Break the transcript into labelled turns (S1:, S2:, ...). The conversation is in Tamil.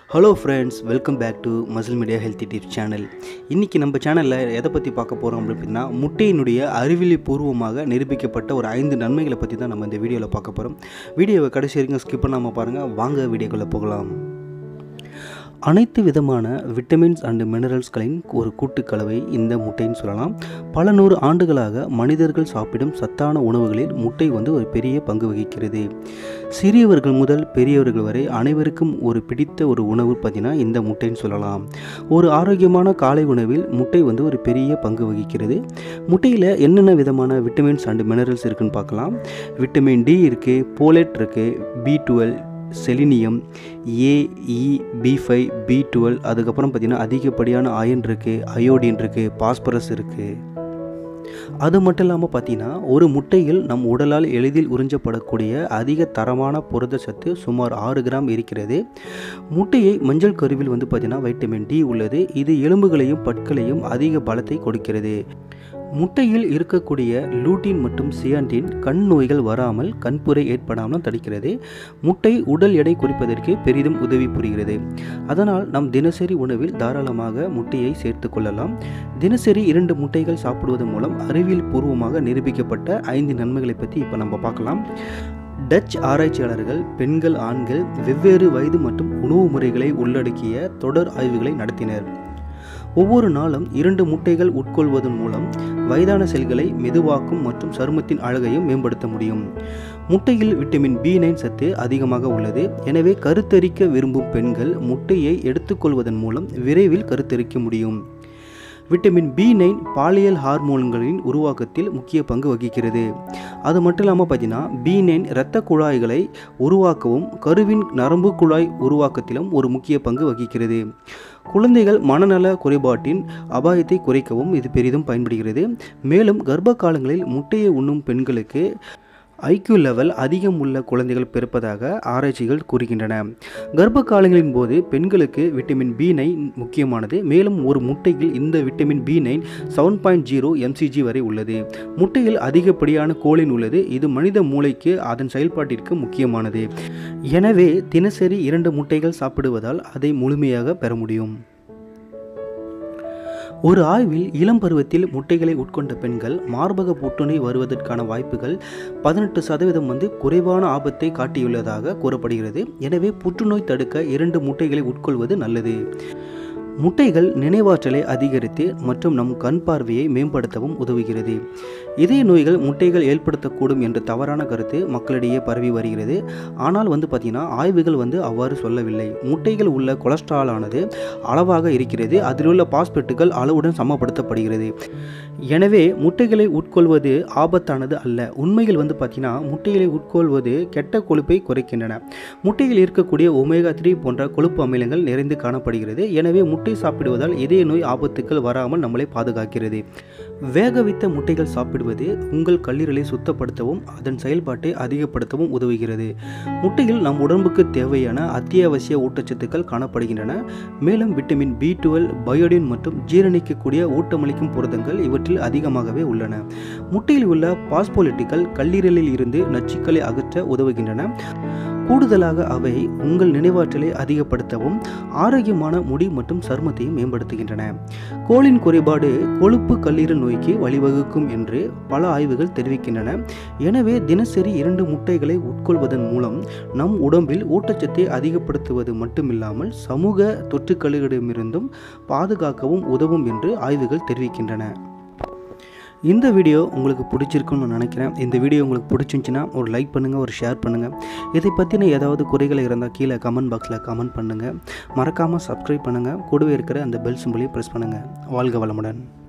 S1: hello friends welcome back to muscle media healthy tips channel இன்றைக்கி நம்ம சேனலில் எதை பற்றி பார்க்க போகிறோம் அப்படின்னா முட்டையினுடைய அறிவியல் பூர்வமாக நிரூபிக்கப்பட்ட ஒரு ஐந்து நன்மைகளை பற்றி தான் நம்ம இந்த வீடியோவில் பார்க்க போகிறோம் வீடியோவை கடைசி வரைக்கும் ஸ்கிப் பண்ணாமல் பாருங்கள் வாங்க வீடியோக்குள்ளே போகலாம் அனைத்து விதமான விட்டமின்ஸ் அண்ட் மினரல்ஸ்களின் ஒரு கூட்டுக்கலவை இந்த முட்டைன்னு சொல்லலாம் பல நூறு ஆண்டுகளாக மனிதர்கள் சாப்பிடும் சத்தான உணவுகளில் முட்டை வந்து ஒரு பெரிய பங்கு வகிக்கிறது சிறியவர்கள் முதல் பெரியவர்கள் வரை அனைவருக்கும் ஒரு பிடித்த ஒரு உணவு பார்த்தீங்கன்னா இந்த முட்டைன்னு சொல்லலாம் ஒரு ஆரோக்கியமான காலை உணவில் முட்டை வந்து ஒரு பெரிய பங்கு வகிக்கிறது முட்டையில் என்னென்ன விதமான விட்டமின்ஸ் அண்ட் மினரல்ஸ் இருக்குன்னு பார்க்கலாம் விட்டமின் டி இருக்குது போலேட் இருக்குது B twelve selenium A E B five B twelve அதுக்கப்புறம் பார்த்திங்கன்னா அதிகப்படியான அயன் இருக்குது அயோடின் இருக்குது பாஸ்பரஸ் இருக்குது அது மட்டும் இல்லாமல் பார்த்தீங்கன்னா ஒரு முட்டையில் நம் உடலால் எளிதில் உறிஞ்சப்படக்கூடிய அதிக தரமான புரதச்சத்து சுமார் ஆறு கிராம் இருக்கிறது முட்டையை மஞ்சள் கருவில் வந்து பார்த்திங்கன்னா வைட்டமின் டி உள்ளது இது எலும்புகளையும் பற்களையும் அதிக பலத்தை கொடுக்கிறது முட்டையில் இருக்கக்கூடிய லூட்டின் மற்றும் சியான்டின் கண் நோய்கள் வராமல் கண்புரை ஏற்படாமல் தடுக்கிறது முட்டை உடல் எடை குறைப்பதற்கு பெரிதும் உதவி புரிகிறது அதனால் நம் தினசரி உணவில் தாராளமாக முட்டையை சேர்த்து கொள்ளலாம் தினசரி இரண்டு முட்டைகள் சாப்பிடுவதன் மூலம் அறிவியல் பூர்வமாக நிரூபிக்கப்பட்ட ஐந்து நன்மைகளை பற்றி இப்போ நம்ம பார்க்கலாம் டச் ஆராய்ச்சியாளர்கள் பெண்கள் ஆண்கள் வெவ்வேறு வயது மற்றும் உணவு முறைகளை உள்ளடக்கிய தொடர் ஆய்வுகளை நடத்தினர் ஒவ்வொரு நாளும் இரண்டு முட்டைகள் உட்கொள்வதன் மூலம் வயதான செல்களை மெதுவாக்கும் மற்றும் சருமத்தின் அழகையும் மேம்படுத்த முடியும் முட்டையில் விட்டமின் பி நைன் சத்து அதிகமாக உள்ளது எனவே கருத்தரிக்க விரும்பும் பெண்கள் முட்டையை எடுத்துக்கொள்வதன் மூலம் விரைவில் கருத்தரிக்க முடியும் விட்டமின் பி நைன் பாலியல் ஹார்மோன்களின் உருவாக்கத்தில் முக்கிய பங்கு வகிக்கிறது அது மட்டும் இல்லாமல் பார்த்தீங்கன்னா பி நைன் இரத்த குழாய்களை உருவாக்கவும் கருவின் நரம்பு குழாய் உருவாக்கத்திலும் ஒரு முக்கிய பங்கு வகிக்கிறது குழந்தைகள் மனநல குறைபாட்டின் அபாயத்தை குறைக்கவும் இது பெரிதும் பயன்படுகிறது மேலும் கர்ப்ப காலங்களில் முட்டையை உண்ணும் பெண்களுக்கு ஐக்யூ லெவல் அதிகம் உள்ள குழந்தைகள் பிறப்பதாக ஆராய்ச்சிகள் கூறுகின்றன கர்ப்ப காலங்களின் போது பெண்களுக்கு விட்டமின் பி நைன் முக்கியமானது மேலும் ஒரு முட்டையில் இந்த vitamin B nine seven point zero MCG வரை உள்ளது முட்டையில் அதிகப்படியான கோலின் உள்ளது இது மனித மூளைக்கு அதன் செயல்பாட்டிற்கு முக்கியமானது எனவே தினசரி இரண்டு முட்டைகள் சாப்பிடுவதால் அதை முழுமையாக பெற முடியும் ஒரு ஆய்வில் இளம் பருவத்தில் முட்டைகளை உட்கொண்ட பெண்கள் மார்பக புற்றுநோய் வருவதற்கான வாய்ப்புகள் பதினெட்டு சதவீதம் வந்து குறைவான ஆபத்தை காட்டியுள்ளதாக கூறப்படுகிறது எனவே புற்றுநோய் தடுக்க இரண்டு முட்டைகளை உட்கொள்வது நல்லது முட்டைகள் நினைவாற்றலை அதிகரித்து மற்றும் நம் கண் பார்வையை மேம்படுத்தவும் உதவுகிறது இதய நோய்கள் முட்டைகள் ஏற்படுத்தக்கூடும் என்ற தவறான கருத்து மக்களிடையே பரவி வருகிறது ஆனால் வந்து பார்த்திங்கன்னா ஆய்வுகள் வந்து அவ்வாறு சொல்லவில்லை முட்டைகள் உள்ள கொலஸ்ட்ராலானது அளவாக இருக்கிறது அதில் உள்ள பாஸ்பெட்டுகள் அளவுடன் சமப்படுத்தப்படுகிறது எனவே முட்டைகளை உட்கொள்வது ஆபத்தானது அல்ல உண்மையில் வந்து பார்த்திங்கன்னா முட்டைகளை உட்கொள்வது கெட்ட கொழுப்பை குறைக்கின்றன முட்டையில் இருக்கக்கூடிய ஒமேகா த்ரீ போன்ற கொழுப்பு அமிலங்கள் நிறைந்து காணப்படுகிறது எனவே முட்டை சாப்பிடுவதால் இதய நோய் ஆபத்துக்கள் வராமல் நம்மளை பாதுகாக்கிறது வேகவித்த முட்டைகள் சாப்பிடுவது உங்கள் கல்லீரலை சுத்தப்படுத்தவும் அதன் செயல்பாட்டை அதிகப்படுத்தவும் உதவுகிறது முட்டையில் நம் உடம்புக்கு தேவையான அத்தியாவசிய ஊட்டச்சத்துக்கள் காணப்படுகின்றன மேலும் விட்டமின் பி டுவெல் பயோடின் மற்றும் ஜீரணிக்கக்கூடிய ஊட்டமளிக்கும் புரதங்கள் இவற்றில் அதிகமாகவே உள்ளன முட்டையில் உள்ள பாஸ்போலிட்டிகள் கல்லீரலில் இருந்து நச்சுக்களை அகற்ற உதவுகின்றன கூடுதலாக அவை உங்கள் நினைவாற்றலை அதிகப்படுத்தவும் ஆரோக்கியமான முடி மற்றும் சருமத்தையும் மேம்படுத்துகின்றன கோலின் குறைபாடு கொழுப்பு கல்லீரல் நோய்க்கு வழிவகுக்கும் என்று பல ஆய்வுகள் தெரிவிக்கின்றன எனவே தினசரி இரண்டு முட்டைகளை உட்கொள்வதன் மூலம் நம் உடம்பில் ஊட்டச்சத்தை அதிகப்படுத்துவது மட்டுமில்லாமல் சமூக தொற்றுக்களிடமிருந்தும் பாதுகாக்கவும் உதவும் என்று ஆய்வுகள் தெரிவிக்கின்றன இந்த வீடியோ உங்களுக்கு பிடிச்சிருக்குன்னு நான் நினைக்கிறேன் இந்த வீடியோ உங்களுக்கு பிடிச்சிருந்துச்சின்னா ஒரு லைக் பண்ணுங்கள் ஒரு ஷேர் பண்ணுங்கள் இதை பற்றின ஏதாவது குறைகள் இருந்தால் கீழே கமெண்ட் பாக்ஸில் கமெண்ட் பண்ணுங்கள் மறக்காமல் சப்ஸ்கிரைப் பண்ணுங்கள் கூடவே இருக்கிற அந்த பெல் சிம்பிளையும் ப்ரெஸ் பண்ணுங்கள் வாழ்க வளமுடன்